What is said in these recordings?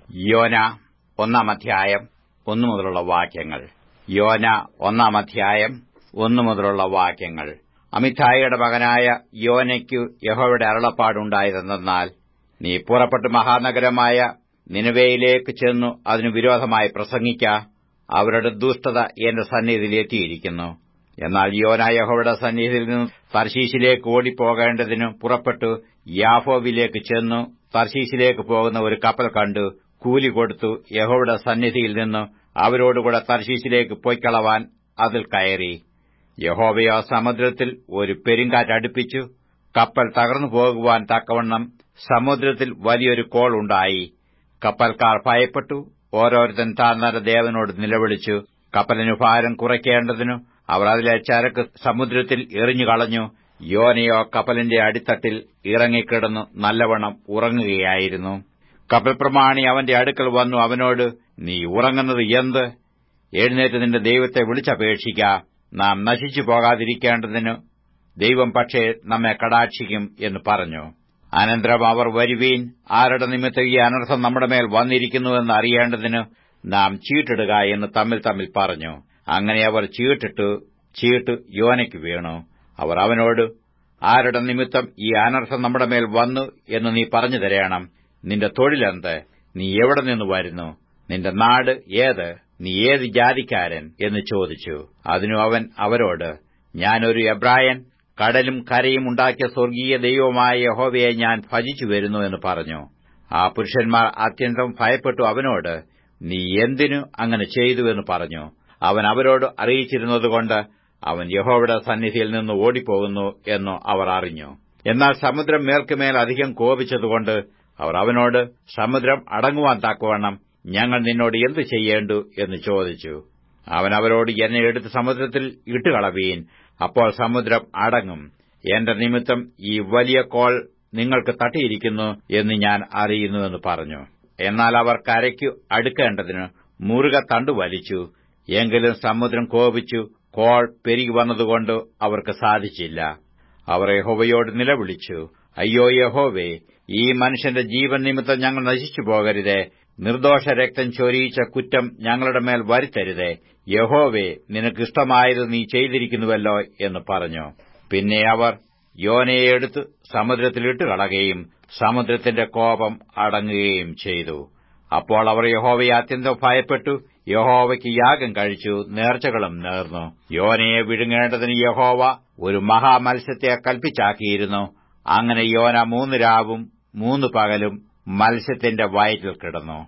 യോന ഒന്നാം അധ്യായം ഒന്നു മുതലുള്ള വാക്യങ്ങൾ യോന ഒന്നാം അധ്യായം ഒന്നു മുതലുള്ള വാക്യങ്ങൾ അമിതായിയുടെ മകനായ യോനയ്ക്കു യഹോവയുടെ അരുളപ്പാടുണ്ടായതെന്നാൽ നീ പുറപ്പെട്ട് മഹാനഗരമായ നിനവയിലേക്ക് ചെന്നു അതിനു വിരോധമായി പ്രസംഗിക്ക അവരുടെ ദുഷ്ടത എന്റെ സന്നിധിയിൽ എത്തിയിരിക്കുന്നു എന്നാൽ യോന യഹോവയുടെ സന്നിധിയിൽ നിന്ന് തർശീശിലേക്ക് ഓടിപ്പോകേണ്ടതിന് പുറപ്പെട്ടു യാഫോവിലേക്ക് ചെന്നു തർശീശിലേക്ക് പോകുന്ന ഒരു കപ്പൽ കണ്ടു കൂലി കൊടുത്തു യഹോവയുടെ സന്നിധിയിൽ നിന്ന് അവരോടുകൂടെ തർശീശിലേക്ക് പൊയ്ക്കളവാൻ അതിൽ കയറി യഹോവയോ സമുദ്രത്തിൽ ഒരു പെരുങ്കാറ്റടുപ്പിച്ചു കപ്പൽ തകർന്നു പോകുവാൻ തക്കവണ്ണം സമുദ്രത്തിൽ വലിയൊരു കോൾ ഉണ്ടായി കപ്പൽക്കാർ ഭയപ്പെട്ടു ഓരോരുത്തൻ താന്നര ദേവനോട് നിലവിളിച്ചു കപ്പലിനു ഭാരം കുറയ്ക്കേണ്ടതിനു അവർ അതിലെ ചരക്ക് സമുദ്രത്തിൽ എറിഞ്ഞുകളഞ്ഞു യോനയോ കപ്പലിന്റെ അടിത്തട്ടിൽ ഇറങ്ങിക്കിടന്നു നല്ലവണ്ണം ഉറങ്ങുകയായിരുന്നു കപ്പൽ പ്രമാണി അവന്റെ അടുക്കൽ വന്നു അവനോട് നീ ഉറങ്ങുന്നത് എന്ത് എഴുന്നേറ്റ് നിന്റെ ദൈവത്തെ വിളിച്ചപേക്ഷിക്ക നാം നശിച്ചു പോകാതിരിക്കേണ്ടതിന് ദൈവം പക്ഷേ നമ്മെ കടാക്ഷിക്കും എന്ന് പറഞ്ഞു അനന്തരം അവർ വരുവീൻ ആരുടെ നിമിത്തം ഈ അനർത്ഥം നമ്മുടെ മേൽ വന്നിരിക്കുന്നുവെന്ന് അറിയേണ്ടതിന് നാം ചീട്ടിടുക എന്ന് തമ്മിൽ തമ്മിൽ പറഞ്ഞു അങ്ങനെ അവർ ചീട്ടിട്ടു ചീട്ട് യോനയ്ക്ക് വീണു അവർ അവനോട് ആരുടെ നിമിത്തം ഈ അനർത്ഥം നമ്മുടെ മേൽ വന്നു എന്ന് നീ പറഞ്ഞു തരയണം നിന്റെ തൊഴിലെന്ത് നീ എവിടെ നിന്ന് വരുന്നു നിന്റെ നാട് ഏത് നീ ഏത് ജാതിക്കാരൻ എന്ന് ചോദിച്ചു അതിനു അവൻ അവരോട് ഞാനൊരു എബ്രായൻ കടലും കരയും ഉണ്ടാക്കിയ സ്വർഗീയ ദൈവമായ യഹോവയെ ഞാൻ ഭജിച്ചു വരുന്നു എന്ന് പറഞ്ഞു ആ പുരുഷന്മാർ അത്യന്തം ഭയപ്പെട്ടു അവനോട് നീ എന്തിനു അങ്ങനെ ചെയ്തു എന്ന് പറഞ്ഞു അവൻ അവരോട് അറിയിച്ചിരുന്നതുകൊണ്ട് അവൻ യഹോവയുടെ സന്നിധിയിൽ നിന്ന് ഓടിപ്പോകുന്നു എന്നു അവർ അറിഞ്ഞു എന്നാൽ സമുദ്രം മേൽക്കുമേൽ അധികം കോപിച്ചതുകൊണ്ട് അവർ അവനോട് സമുദ്രം അടങ്ങുവാൻ താക്കുവണ്ണം ഞങ്ങൾ നിന്നോട് എന്തു ചെയ്യേണ്ടു എന്ന് ചോദിച്ചു അവൻ അവരോട് എന്നെ എടുത്ത് സമുദ്രത്തിൽ ഇട്ടുകളവീൻ അപ്പോൾ സമുദ്രം അടങ്ങും എന്റെ നിമിത്തം ഈ വലിയ കോൾ നിങ്ങൾക്ക് തട്ടിയിരിക്കുന്നു എന്ന് ഞാൻ അറിയുന്നുവെന്ന് പറഞ്ഞു എന്നാൽ അവർ കരയ്ക്കു അടുക്കേണ്ടതിന് മുറുക തണ്ടു വലിച്ചു എങ്കിലും സമുദ്രം കോപിച്ചു കോൾ പെരുകി വന്നതുകൊണ്ട് അവർക്ക് സാധിച്ചില്ല അവർ യഹോവയോട് നിലവിളിച്ചു അയ്യോ യഹോവേ ഈ മനുഷ്യന്റെ ജീവൻ നിമിത്തം ഞങ്ങൾ നശിച്ചു പോകരുതേ നിർദോഷ രക്തം ചൊരിയിച്ച കുറ്റം ഞങ്ങളുടെ മേൽ വരുത്തരുതേ യഹോവേ നിനക്കിഷ്ടമായത് നീ ചെയ്തിരിക്കുന്നുവല്ലോ എന്ന് പറഞ്ഞു പിന്നെ അവർ യോനയെ എടുത്ത് സമുദ്രത്തിലിട്ട് കളകയും സമുദ്രത്തിന്റെ കോപം അടങ്ങുകയും ചെയ്തു അപ്പോൾ അവർ യഹോവയെ അത്യന്തം ഭയപ്പെട്ടു യഹോവയ്ക്ക് യാഗം കഴിച്ചു നേർച്ചകളും നേർന്നു യോനയെ വിഴുങ്ങേണ്ടതിന് യഹോവ ഒരു മഹാമത്സ്യത്തെ കൽപ്പിച്ചാക്കിയിരുന്നു അങ്ങനെ യോന മൂന്ന് രാവും മൂന്ന് പകലും മത്സ്യത്തിന്റെ വയറ്റിൽ കിടന്നു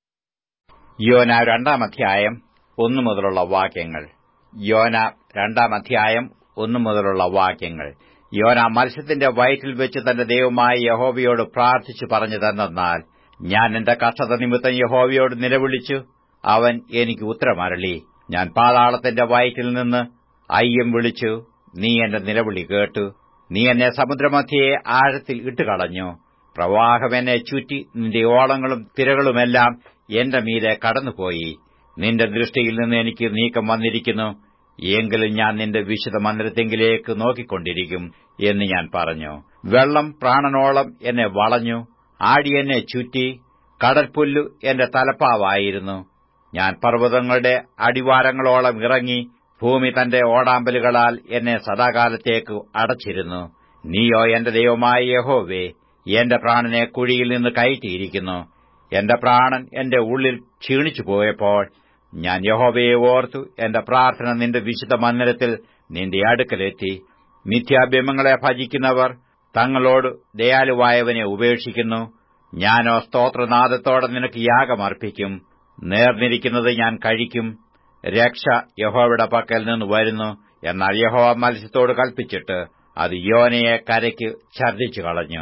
യോന രണ്ടാം അധ്യായം ഒന്നു മുതലുള്ള വാക്യങ്ങൾ യോന രണ്ടാം അധ്യായം ഒന്നു മുതലുള്ള വാക്യങ്ങൾ യോന മത്സ്യത്തിന്റെ വയറ്റിൽ വെച്ച് തന്റെ ദൈവമായ യഹോവയോട് പ്രാർത്ഥിച്ചു പറഞ്ഞു തന്നാൽ ഞാൻ എന്റെ കഷ്ടത നിമിത്തം യഹോവയോട് നിലവിളിച്ചു അവൻ എനിക്ക് ഉത്തരമരളി ഞാൻ പാതാളത്തിന്റെ വയറ്റിൽ നിന്ന് അയ്യം വിളിച്ചു നീ എന്റെ നിലവിളി കേട്ടു നീ എന്നെ സമുദ്രമധ്യയെ ആഴത്തിൽ ഇട്ടുകളഞ്ഞു പ്രവാഹം എന്നെ ചുറ്റി നിന്റെ ഓളങ്ങളും തിരകളുമെല്ലാം എന്റെ മീതെ കടന്നുപോയി നിന്റെ ദൃഷ്ടിയിൽ നിന്ന് എനിക്ക് നീക്കം വന്നിരിക്കുന്നു എങ്കിലും ഞാൻ നിന്റെ വിശുദ്ധ മന്ദിരത്തെങ്കിലേക്ക് നോക്കിക്കൊണ്ടിരിക്കും എന്ന് ഞാൻ പറഞ്ഞു വെള്ളം പ്രാണനോളം എന്നെ വളഞ്ഞു ആടി എന്നെ ചുറ്റി കടൽപുല്ലു എന്റെ തലപ്പാവായിരുന്നു ഞാൻ പർവ്വതങ്ങളുടെ അടിവാരങ്ങളോളം ഇറങ്ങി ഭൂമി തന്റെ ഓടാമ്പലുകളാൽ എന്നെ സദാകാലത്തേക്ക് അടച്ചിരുന്നു നീയോ എന്റെ ദൈവമായ യഹോവേ എന്റെ പ്രാണനെ കുഴിയിൽ നിന്ന് കയറ്റിയിരിക്കുന്നു എന്റെ പ്രാണൻ എന്റെ ഉള്ളിൽ ക്ഷീണിച്ചു പോയപ്പോൾ ഞാൻ യഹോവയെ ഓർത്തു എന്റെ പ്രാർത്ഥന നിന്റെ വിശുദ്ധ മന്ദിരത്തിൽ നിന്റെ അടുക്കലെത്തി മിഥ്യാഭ്യമങ്ങളെ ഭജിക്കുന്നവർ തങ്ങളോട് ദയാലുവായവനെ ഉപേക്ഷിക്കുന്നു ഞാനോ സ്തോത്രനാദത്തോടെ നിനക്ക് യാഗമർപ്പിക്കും നേർന്നിരിക്കുന്നത് ഞാൻ കഴിക്കും രക്ഷ യഹോവയുടെ പക്കൽ നിന്ന് വരുന്നു എന്നാൽ യഹോവ മത്സ്യത്തോട് കൽപ്പിച്ചിട്ട് അത് യോനയെ കരയ്ക്ക് ഛർദ്ദിച്ചു കളഞ്ഞു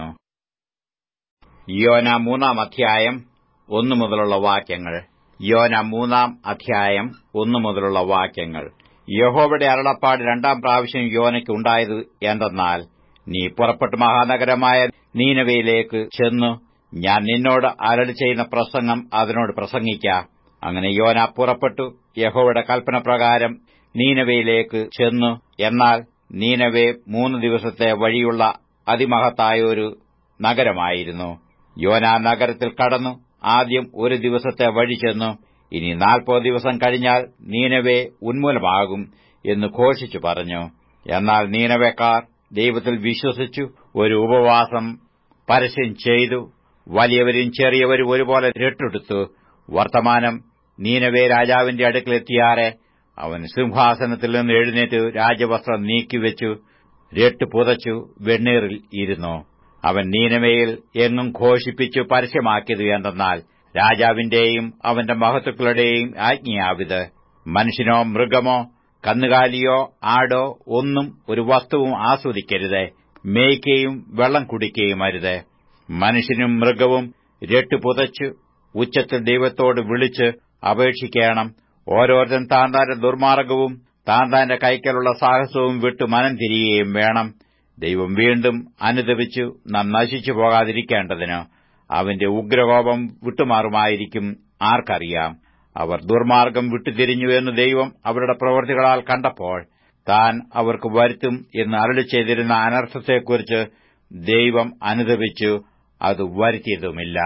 യോന മൂന്നാം അധ്യായം ഒന്നു മുതലുള്ള വാക്യങ്ങൾ യോന മൂന്നാം അധ്യായം ഒന്നു മുതലുള്ള വാക്യങ്ങൾ യഹോവയുടെ അരുളപ്പാട് രണ്ടാം പ്രാവശ്യം യോനയ്ക്ക് ഉണ്ടായത് എന്തെന്നാൽ നീ പുറപ്പെട്ട് മഹാനഗരമായ നീനവയിലേക്ക് ചെന്നു ഞാൻ നിന്നോട് അരളി ചെയ്യുന്ന പ്രസംഗം അതിനോട് പ്രസംഗിക്ക അങ്ങനെ യോന പുറപ്പെട്ടു യഹോവയുടെ കൽപ്പന പ്രകാരം നീനവയിലേക്ക് ചെന്നു എന്നാൽ നീനവെ മൂന്ന് ദിവസത്തെ വഴിയുള്ള അതിമഹത്തായ ഒരു നഗരമായിരുന്നു യോന നഗരത്തിൽ കടന്നു ആദ്യം ഒരു ദിവസത്തെ വഴി ചെന്നു ഇനി നാൽപ്പത് ദിവസം കഴിഞ്ഞാൽ നീനവെ ഉന്മൂലമാകും എന്ന് ഘോഷിച്ചു പറഞ്ഞു എന്നാൽ നീനവേക്കാർ ദൈവത്തിൽ വിശ്വസിച്ചു ഒരു ഉപവാസം പരസ്യം ചെയ്തു വലിയവരും ചെറിയവരും ഒരുപോലെ രട്ടെടുത്തു വർത്തമാനം നീനവേ രാജാവിന്റെ അടുക്കലെത്തിയാറെ അവൻ സിംഹാസനത്തിൽ നിന്ന് എഴുന്നേറ്റ് രാജവസ്ത്രം നീക്കിവെച്ചു രട്ട് പുതച്ചു വെണ്ണീറിൽ ഇരുന്നു അവൻ നീനവയിൽ എങ്ങും ഘോഷിപ്പിച്ചു പരസ്യമാക്കിയത് എന്തെന്നാൽ രാജാവിന്റെയും അവന്റെ മഹത്തുക്കളുടെയും ആജ്ഞയാവിത് മനുഷ്യനോ മൃഗമോ കന്നുകാലിയോ ആടോ ഒന്നും ഒരു വസ്തുവും ആസ്വദിക്കരുത് മേയ്ക്കുകയും വെള്ളം കുടിക്കുകയും അരുത് മനുഷ്യനും മൃഗവും രട്ട് പുതച്ച് ഉച്ചത്തിൽ ദൈവത്തോട് വിളിച്ച് അപേക്ഷിക്കണം ഓരോരുത്തൻ താൻ താന്റെ ദുർമാർഗവും താൻ താന്റെ കൈക്കലുള്ള സാഹസവും വിട്ട് മനം തിരിയുകയും വേണം ദൈവം വീണ്ടും അനുദപിച്ചു നാം നശിച്ചു പോകാതിരിക്കേണ്ടതിന് അവന്റെ ഉഗ്രകോപം വിട്ടുമാറുമായിരിക്കും ആർക്കറിയാം അവർ ദുർമാർഗം വിട്ടുതിരിഞ്ഞു എന്ന് ദൈവം അവരുടെ പ്രവൃത്തികളാൽ കണ്ടപ്പോൾ താൻ അവർക്ക് വരുത്തും എന്ന് അരളി ചെയ്തിരുന്ന അനർത്ഥത്തെക്കുറിച്ച് ദൈവം അനുദപിച്ചു അത് വരുത്തിയതുമില്ല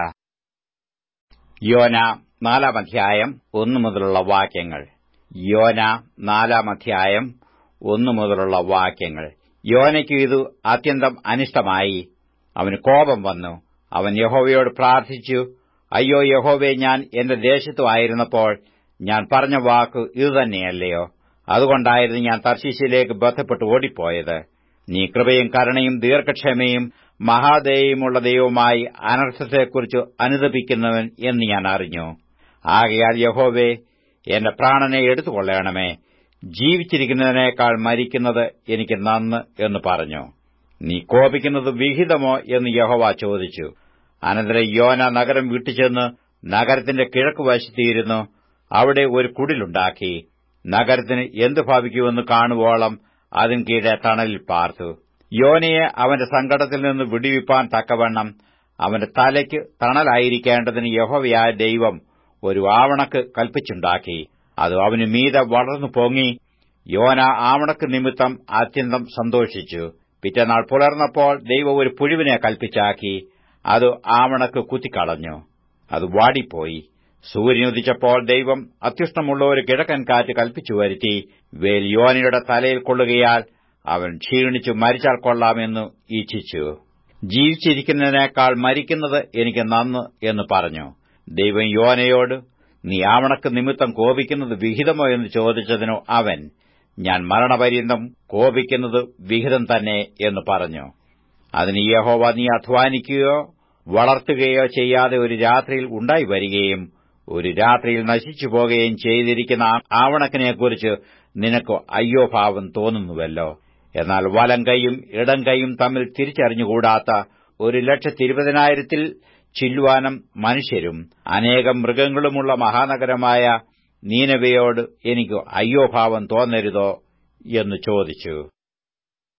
യോന നാലാം അധ്യായം ഒന്നു മുതലുള്ള വാക്യങ്ങൾ യോന നാലാം അധ്യായം ഒന്നു മുതലുള്ള വാക്യങ്ങൾ യോനയ്ക്ക് ഇത് അത്യന്തം അനിഷ്ടമായി അവന് കോപം വന്നു അവൻ യഹോവയോട് പ്രാർത്ഥിച്ചു അയ്യോ യഹോവേ ഞാൻ എന്റെ ദേശത്തുമായിരുന്നപ്പോൾ ഞാൻ പറഞ്ഞ വാക്ക് ഇതുതന്നെയല്ലയോ അതുകൊണ്ടായിരുന്നു ഞാൻ തർശീശിലേക്ക് ബന്ധപ്പെട്ട് ഓടിപ്പോയത് നീ കൃപയും കരുണയും ദീർഘക്ഷമയും മഹാദയയുമുള്ള ദൈവമായി അനർത്ഥത്തെക്കുറിച്ച് അനുദപിക്കുന്നവൻ എന്ന് ഞാൻ അറിഞ്ഞു ആകയാൽ യഹോവേ എന്റെ പ്രാണനെ എടുത്തുകൊള്ളണമേ ജീവിച്ചിരിക്കുന്നതിനേക്കാൾ മരിക്കുന്നത് എനിക്ക് നന്ന് എന്ന് പറഞ്ഞു നീ കോപിക്കുന്നത് വിഹിതമോ എന്ന് യഹോവ ചോദിച്ചു അനന്തരം യോന നഗരം വിട്ടുചെന്ന് നഗരത്തിന്റെ കിഴക്കുവശത്തിയിരുന്നു അവിടെ ഒരു കുടിലുണ്ടാക്കി നഗരത്തിന് എന്തു ഭവിക്കുമെന്ന് കാണുവോളം അതിന് കീഴെ തണലിൽ പാർത്തു യോനയെ അവന്റെ സങ്കടത്തിൽ നിന്ന് വിടുവിപ്പാൻ തക്കവണ്ണം അവന്റെ തലയ്ക്ക് തണലായിരിക്കേണ്ടതിന് യഹോവയായ ദൈവം ഒരു ആവണക്ക് കൽപ്പിച്ചുണ്ടാക്കി അത് അവന് മീതെ വളർന്നു പൊങ്ങി യോന ആവണക്ക് നിമിത്തം അത്യന്തം സന്തോഷിച്ചു പിറ്റേനാൾ പുലർന്നപ്പോൾ ദൈവം ഒരു പുഴുവിനെ കൽപ്പിച്ചാക്കി അത് ആവണക്ക് കുത്തിക്കളഞ്ഞു അത് വാടിപ്പോയി സൂര്യനുദിച്ചപ്പോൾ ദൈവം അത്യുഷ്ടമുള്ള ഒരു കിഴക്കൻ കാറ്റ് കൽപ്പിച്ചു വരുത്തി വേൽ യോനയുടെ തലയിൽ കൊള്ളുകയാൽ അവൻ ക്ഷീണിച്ചു മരിച്ചാൽ കൊള്ളാമെന്ന് ഇച്ഛിച്ചു ജീവിച്ചിരിക്കുന്നതിനേക്കാൾ മരിക്കുന്നത് എനിക്ക് നന്ന് എന്ന് പറഞ്ഞു ദൈവം യോനയോട് നീ ആവണക്ക് നിമിത്തം കോപിക്കുന്നത് വിഹിതമോ എന്ന് ചോദിച്ചതിനു അവൻ ഞാൻ മരണപര്യന്തം കോപിക്കുന്നത് വിഹിതം തന്നെ എന്ന് പറഞ്ഞു അതിന് യഹോവ നീ അധ്വാനിക്കുകയോ വളർത്തുകയോ ചെയ്യാതെ ഒരു രാത്രിയിൽ ഉണ്ടായി വരികയും ഒരു രാത്രിയിൽ നശിച്ചു പോകുകയും ചെയ്തിരിക്കുന്ന ആവണക്കിനെക്കുറിച്ച് നിനക്ക് അയ്യോ ഭാവം തോന്നുന്നുവല്ലോ എന്നാൽ വലം കൈയും ഇടം കൈയും തമ്മിൽ തിരിച്ചറിഞ്ഞുകൂടാത്ത ഒരു ലക്ഷത്തിരുപതിനായിരത്തിൽ ചില്ലുവാനം മനുഷ്യരും അനേകം മൃഗങ്ങളുമുള്ള മഹാനഗരമായ നീനവയോട് എനിക്ക് അയ്യോ ഭാവം തോന്നരുതോ എന്ന് ചോദിച്ചു